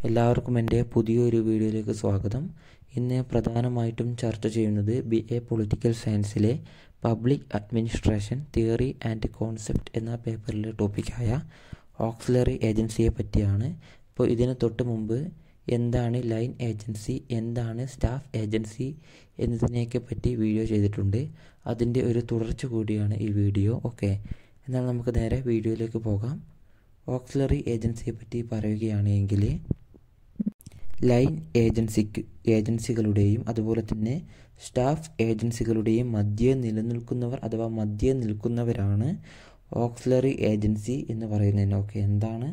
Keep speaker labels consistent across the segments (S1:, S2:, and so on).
S1: എല്ലാവർക്കും എൻ്റെ പുതിയൊരു വീഡിയോയിലേക്ക് സ്വാഗതം ഇന്ന് പ്രധാനമായിട്ടും ചർച്ച ചെയ്യുന്നത് ബി എ പൊളിറ്റിക്കൽ സയൻസിലെ public administration theory and concept എന്ന പേപ്പറിലെ ടോപ്പിക്കായ ഓക്സിലറി ഏജൻസിയെ പറ്റിയാണ് ഇപ്പോൾ ഇതിന് തൊട്ട് മുമ്പ് എന്താണ് ലൈൻ ഏജൻസി എന്താണ് സ്റ്റാഫ് ഏജൻസി എന്നതിനെയൊക്കെ പറ്റി വീഡിയോ ചെയ്തിട്ടുണ്ട് അതിൻ്റെ ഒരു തുടർച്ച കൂടിയാണ് ഈ വീഡിയോ ഓക്കെ എന്നാൽ നമുക്ക് നേരെ വീഡിയോയിലേക്ക് പോകാം ഓക്സിലറി ഏജൻസിയെ പറ്റി പറയുകയാണെങ്കിൽ ലൈൻ ഏജൻസിക്ക് ഏജൻസികളുടെയും അതുപോലെ തന്നെ സ്റ്റാഫ് ഏജൻസികളുടെയും മധ്യേ നിലനിൽക്കുന്നവർ അഥവാ മധ്യേ നിൽക്കുന്നവരാണ് ഓക്സിലറി ഏജൻസി എന്ന് പറയുന്നതിന് ഓക്കെ എന്താണ്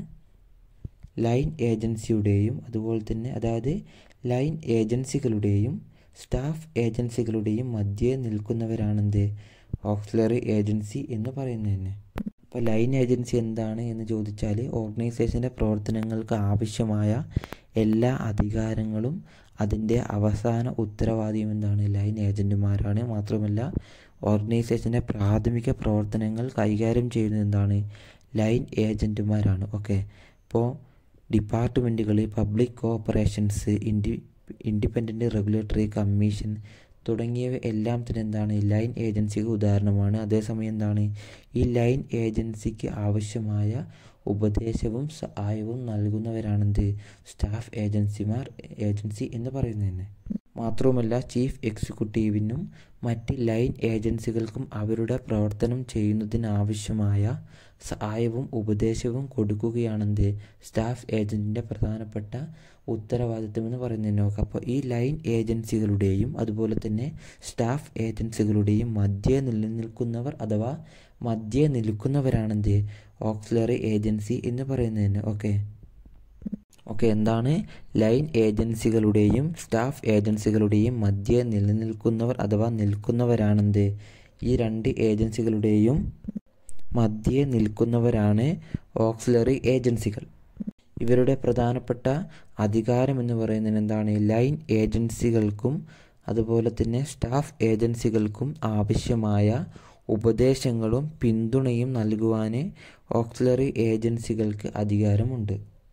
S1: ലൈൻ ഏജൻസിയുടെയും അതുപോലെ തന്നെ അതായത് ലൈൻ ഏജൻസികളുടെയും സ്റ്റാഫ് ഏജൻസികളുടെയും മധ്യേ നിൽക്കുന്നവരാണെന്ത് ഓക്സിലറി ഏജൻസി എന്ന് പറയുന്നതന്നെ ഇപ്പോൾ ലൈൻ ഏജൻസി എന്താണ് എന്ന് ചോദിച്ചാൽ ഓർഗനൈസേഷൻ്റെ പ്രവർത്തനങ്ങൾക്ക് ആവശ്യമായ എല്ലാ അധികാരങ്ങളും അതിൻ്റെ അവസാന ഉത്തരവാദിയും എന്താണ് ലൈൻ ഏജൻറ്റുമാരാണ് മാത്രമല്ല ഓർഗനൈസേഷൻ്റെ പ്രാഥമിക പ്രവർത്തനങ്ങൾ കൈകാര്യം ചെയ്യുന്നത് എന്താണ് ലൈൻ ഏജൻറ്റുമാരാണ് ഓക്കെ ഇപ്പോൾ ഡിപ്പാർട്ട്മെൻറ്റുകൾ പബ്ലിക് കോർപ്പറേഷൻസ് ഇൻഡി ഇൻഡിപെൻഡൻറ്റ് റെഗുലേറ്ററി കമ്മീഷൻ തുടങ്ങിയവ എല്ലാം തന്നെ എന്താണ് ലൈൻ ഏജൻസിക്ക് ഉദാഹരണമാണ് അതേസമയം എന്താണ് ഈ ലൈൻ ഏജൻസിക്ക് ആവശ്യമായ ഉപദേശവും സഹായവും നൽകുന്നവരാണെന്ത് സ്റ്റാഫ് ഏജൻസിമാർ ഏജൻസി എന്ന് പറയുന്നത് തന്നെ മാത്രവുമല്ല ചീഫ് എക്സിക്യൂട്ടീവിനും മറ്റ് ലൈൻ ഏജൻസികൾക്കും അവരുടെ പ്രവർത്തനം ചെയ്യുന്നതിനാവശ്യമായ സഹായവും ഉപദേശവും കൊടുക്കുകയാണെന്ത് സ്റ്റാഫ് ഏജൻറ്റിൻ്റെ പ്രധാനപ്പെട്ട ഉത്തരവാദിത്വം എന്ന് പറയുന്നത് നോക്കാം അപ്പോൾ ഈ ലൈൻ ഏജൻസികളുടെയും അതുപോലെ തന്നെ സ്റ്റാഫ് ഏജൻസികളുടെയും മധ്യേ നിലനിൽക്കുന്നവർ അഥവാ മധ്യേ നിൽക്കുന്നവരാണെന്ത് ഓക്സിലറി ഏജൻസി എന്ന് പറയുന്നതിന് ഓക്കെ ഓക്കെ എന്താണ് ലൈൻ ഏജൻസികളുടെയും സ്റ്റാഫ് ഏജൻസികളുടെയും മധ്യേ നിലനിൽക്കുന്നവർ അഥവാ നിൽക്കുന്നവരാണെന്ത് ഈ രണ്ട് ഏജൻസികളുടെയും മധ്യേ നിൽക്കുന്നവരാണ് ഓക്സിലറി ഏജൻസികൾ ഇവരുടെ പ്രധാനപ്പെട്ട അധികാരം എന്ന് പറയുന്നത് എന്താണ് ലൈൻ ഏജൻസികൾക്കും അതുപോലെ തന്നെ സ്റ്റാഫ് ഏജൻസികൾക്കും ആവശ്യമായ ഉപദേശങ്ങളും പിന്തുണയും നൽകുവാൻ ഓക്സിലറി ഏജൻസികൾക്ക് അധികാരമുണ്ട്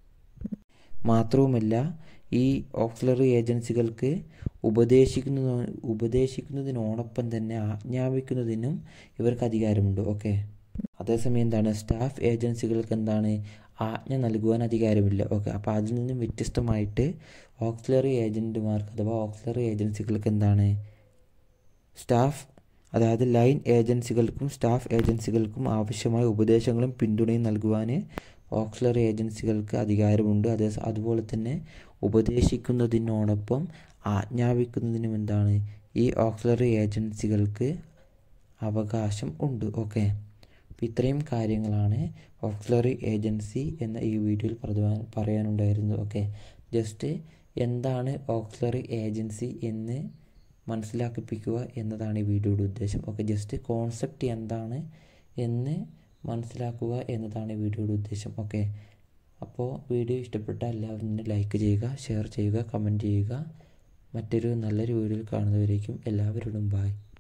S1: മാത്രവുമല്ല ഈ ഓക്സിലറി ഏജൻസികൾക്ക് ഉപദേശിക്കുന്ന ഉപദേശിക്കുന്നതിനോടൊപ്പം തന്നെ ആജ്ഞാപിക്കുന്നതിനും ഇവർക്ക് അധികാരമുണ്ട് ഓക്കെ അതേസമയം എന്താണ് സ്റ്റാഫ് ഏജൻസികൾക്ക് എന്താണ് ആജ്ഞ നൽകുവാൻ അധികാരമില്ല ഓക്കെ അപ്പോൾ അതിൽ നിന്നും വ്യത്യസ്തമായിട്ട് ഓക്സിലറി ഏജൻറ്റുമാർക്ക് അഥവാ ഓക്സിലറി ഏജൻസികൾക്ക് എന്താണ് സ്റ്റാഫ് അതായത് ലൈൻ ഏജൻസികൾക്കും സ്റ്റാഫ് ഏജൻസികൾക്കും ആവശ്യമായ ഉപദേശങ്ങളും പിന്തുണയും നൽകുവാൻ ഓക്സിലറി ഏജൻസികൾക്ക് അധികാരമുണ്ട് അതേ അതുപോലെ തന്നെ ഉപദേശിക്കുന്നതിനോടൊപ്പം ആജ്ഞാപിക്കുന്നതിനും എന്താണ് ഈ ഓക്സിലറി ഏജൻസികൾക്ക് അവകാശം ഉണ്ട് ഓക്കെ അപ്പോൾ ഇത്രയും കാര്യങ്ങളാണ് ഓക്സിലറി ഏജൻസി എന്ന ഈ വീഡിയോയിൽ പറയാനുണ്ടായിരുന്നത് ഓക്കെ ജസ്റ്റ് എന്താണ് ഓക്സിലറി ഏജൻസി എന്ന് മനസ്സിലാക്കിപ്പിക്കുക എന്നതാണ് ഈ വീഡിയോയുടെ ഉദ്ദേശം ഓക്കെ ജസ്റ്റ് കോൺസെപ്റ്റ് എന്താണ് എന്ന് മനസ്സിലാക്കുക എന്നതാണ് ഈ വീഡിയോയുടെ ഉദ്ദേശം ഓക്കെ അപ്പോൾ വീഡിയോ ഇഷ്ടപ്പെട്ട എല്ലാവരും തന്നെ ലൈക്ക് ചെയ്യുക ഷെയർ ചെയ്യുക കമൻറ്റ് ചെയ്യുക മറ്റൊരു നല്ലൊരു വീഡിയോയിൽ കാണുന്നവരേക്കും എല്ലാവരോടും ബായ്